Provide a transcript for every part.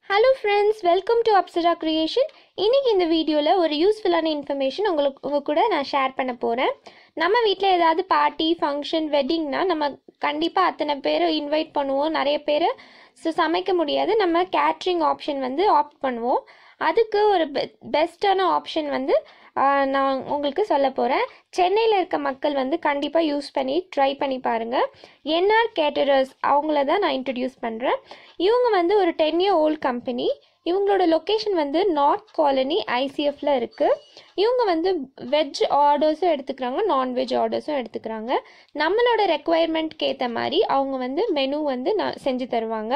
hello friends welcome to Apsara creation இன்னைக்கு இந்த வீடியோவில் ஒரு யூஸ்ஃபுல்லான இன்ஃபர்மேஷன் உங்களுக்கு உங்கள் கூட நான் ஷேர் பண்ண போகிறேன் நம்ம வீட்டில் ஏதாவது பார்ட்டி ஃபங்க்ஷன் வெட்டிங்னா நம்ம கண்டிப்பாக அத்தனை பேரை இன்வைட் பண்ணுவோம் நிறைய பேர் ஸோ சமைக்க முடியாது நம்ம கேட்ரிங் ஆப்ஷன் வந்து ஆப்ட் பண்ணுவோம் அதுக்கு ஒரு பெ பெஸ்ட்டான ஆப்ஷன் வந்து ஆஹ், நான் உங்களுக்கு சொல்ல போகிறேன் சென்னையில் இருக்க மக்கள் வந்து கண்டிப்பாக யூஸ் பண்ணி ட்ரை பண்ணி பாருங்கள் என்ஆர் கேட்டரர்ஸ் அவங்கள தான் நான் இன்ட்ரடியூஸ் பண்ணுறேன் இவங்க வந்து ஒரு டென் இயர் ஓல்ட் கம்பெனி இவங்களோட லொக்கேஷன் வந்து நார்த் காலனி ஐசிஎஃப்ல இருக்குது இவங்க வந்து வெஜ் ஆர்டர்ஸும் எடுத்துக்கிறாங்க நான்வெஜ் ஆர்டர்ஸும் எடுத்துக்கிறாங்க நம்மளோட ரெக்குவயர்மெண்ட்க்கு ஏற்ற மாதிரி அவங்க வந்து மெனு வந்து நான் செஞ்சு தருவாங்க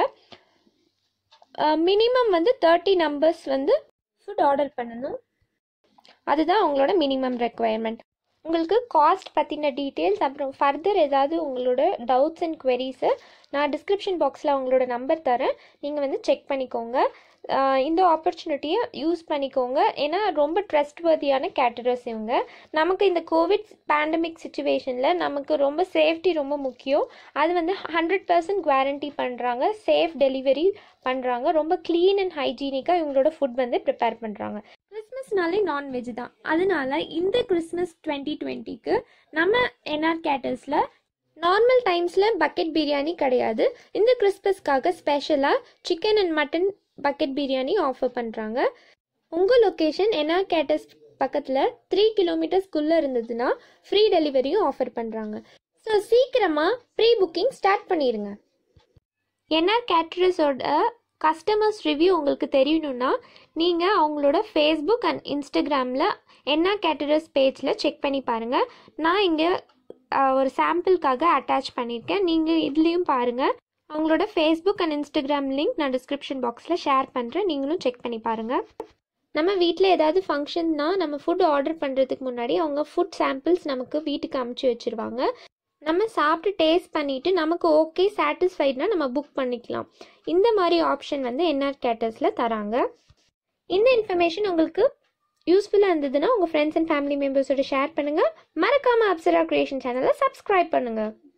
மினிமம் வந்து தேர்ட்டி நம்பர்ஸ் வந்து ஃபுட் ஆர்டர் பண்ணணும் அதுதான் அவங்களோட மினிமம் ரெக்குவயர்மெண்ட் உங்களுக்கு காஸ்ட் பற்றின டீட்டெயில்ஸ் அப்புறம் ஃபர்தர் ஏதாவது உங்களோட டவுட்ஸ் அண்ட் queries நான் டிஸ்கிரிப்ஷன் பாக்ஸில் அவங்களோட நம்பர் தரேன் நீங்கள் வந்து செக் பண்ணிக்கோங்க ஆஹ் இந்த ஆப்பர்ச்சுனிட்டியை யூஸ் பண்ணிக்கோங்க ஏன்னா ரொம்ப ட்ரஸ்ட்வர்தியான கேட்டரர்ஸ் இவங்க நமக்கு இந்த கோவிட் பேண்டமிக் சுச்சுவேஷனில் நமக்கு ரொம்ப சேஃப்டி ரொம்ப முக்கியம் அது வந்து ஹண்ட்ரட் பர்சன்ட் குவாரண்டி பண்ணுறாங்க சேஃப் டெலிவரி பண்ணுறாங்க ரொம்ப க்ளீன் அண்ட் ஹைஜீனிக்காக இவங்களோட ஃபுட் வந்து ப்ரிப்பேர் பண்ணுறாங்க கிறிஸ்மஸ்னாலே நான்வெஜ் தான் அதனால இந்த கிறிஸ்மஸ் டுவெண்ட்டி டுவெண்ட்டிக்கு நம்ம என்ஆர் கேட்டர்ஸில் நார்மல் டைம்ஸில் பக்கெட் பிரியாணி கிடையாது இந்த கிறிஸ்மஸ்க்காக ஸ்பெஷலாக chicken and mutton bucket biryani offer பண்ணுறாங்க உங்கள் லொக்கேஷன் என்ஆர் கேட்டர்ஸ் பக்கத்தில் த்ரீ கிலோமீட்டர்ஸ்க்குள்ளே இருந்ததுன்னா ஃப்ரீ டெலிவரியும் ஆஃபர் பண்ணுறாங்க ஸோ சீக்கிரமாக ப்ரீ புக்கிங் ஸ்டார்ட் பண்ணிடுங்க என்ஆர் கேட்டரஸோட கஸ்டமர்ஸ் ரிவ்யூ உங்களுக்கு தெரியணும்னா நீங்கள் அவங்களோட ஃபேஸ்புக் அண்ட் இன்ஸ்டாகிராமில் என்ஆர் கேட்டரஸ் பேஜில் செக் பண்ணி பாருங்கள் நான் இங்கே ஒரு சாம்பிளுக்காக அட்டாச் பண்ணியிருக்கேன் நீங்கள் இதுலேயும் பாருங்கள் அவங்களோட ஃபேஸ்புக் அண்ட் இன்ஸ்டாகிராம் லிங்க் நான் டிஸ்கிரிப்ஷன் பாக்ஸில் ஷேர் பண்ணுறேன் நீங்களும் செக் பண்ணி பாருங்கள் நம்ம வீட்டில் ஏதாவது ஃபங்க்ஷன்னா நம்ம ஃபுட் ஆர்டர் பண்ணுறதுக்கு முன்னாடி அவங்க ஃபுட் சாம்பிள்ஸ் நமக்கு வீட்டுக்கு அமுச்சு வச்சுருவாங்க நம்ம சாப்பிட்டு டேஸ்ட் பண்ணிவிட்டு நமக்கு ஓகே சாட்டிஸ்ஃபைட்னா நம்ம புக் பண்ணிக்கலாம் இந்த மாதிரி ஆப்ஷன் வந்து என்ஆர் கேட்டர்ஸில் தராங்க இந்த இன்ஃபர்மேஷன் உங்களுக்கு யூஸ்ஃபுல்லாக இருந்ததுன்னா உங்கள் ஃப்ரெண்ட்ஸ் அண்ட் ஃபேமிலி மெம்பர்ஸோட ஷேர் பண்ணுங்கள் மறக்காமல் அப்சரா கிரியேஷன் சேனலை சப்ஸ்கிரைப் பண்ணுங்கள்